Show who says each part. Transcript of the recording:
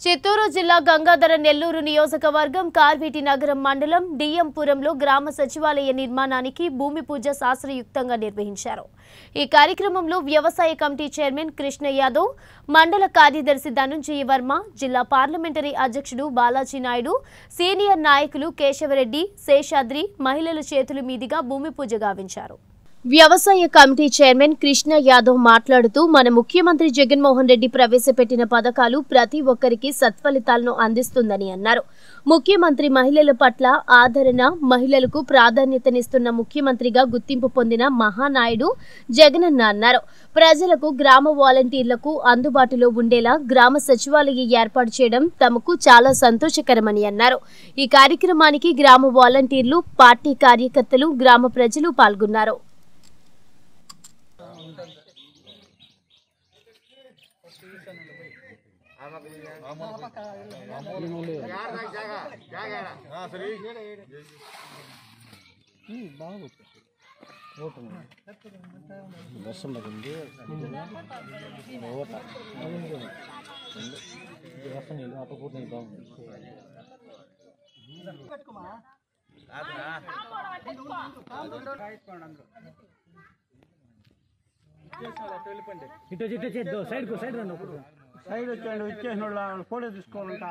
Speaker 1: చిత్తూరు జిల్లా గంగాధర నెల్లూరు నియోజకవర్గం కార్వేటి నగరం మండలం డిఎంపురంలో గ్రామ సచివాలయ నిర్మాణానికి భూమి పూజ శాస్త్రయుక్తంగా నిర్వహించారు ఈ కార్యక్రమంలో వ్యవసాయ కమిటీ చైర్మన్ కృష్ణ యాదవ్ మండల కార్యదర్శి ధనుంజయ వర్మ జిల్లా పార్లమెంటరీ అధ్యక్షుడు బాలాజీ నాయుడు సీనియర్ నాయకులు కేశవరెడ్డి శేషాద్రి మహిళల చేతుల మీదుగా భూమి పూజ గావించారు వ్యవసాయ కమిటీ చైర్మన్ కృష్ణ యాదవ్ మాట్లాడుతూ మన ముఖ్యమంత్రి జగన్మోహన్ రెడ్డి ప్రవేశపెట్టిన పథకాలు ప్రతి ఒక్కరికి సత్ఫలితాలను అందిస్తుందని అన్నారు ముఖ్యమంత్రి మహిళల పట్ల ఆదరణ మహిళలకు ప్రాధాన్యతనిస్తున్న ముఖ్యమంత్రిగా గుర్తింపు పొందిన మహానాయుడు జగనన్న అన్నారు ప్రజలకు గ్రామ వాలంటీర్లకు అందుబాటులో ఉండేలా గ్రామ సచివాలయ ఏర్పాటు చేయడం తమకు చాలా సంతోషకరమని అన్నారు ఈ కార్యక్రమానికి గ్రామ వాలంటీర్లు పార్టీ కార్యకర్తలు గ్రామ ప్రజలు పాల్గొన్నారు
Speaker 2: వర్షం పడింది ఓట వర్షం నీళ్ళు అప్పుడు కూడా నీళ్ళు బాగుంది ఇటు ఇటు చేద్దు సైడ్ కు సైడ్ రండి ఒకటి
Speaker 3: సైడ్ వచ్చాడు వచ్చేసిన వాళ్ళు ఫోటో తీసుకోవాలంట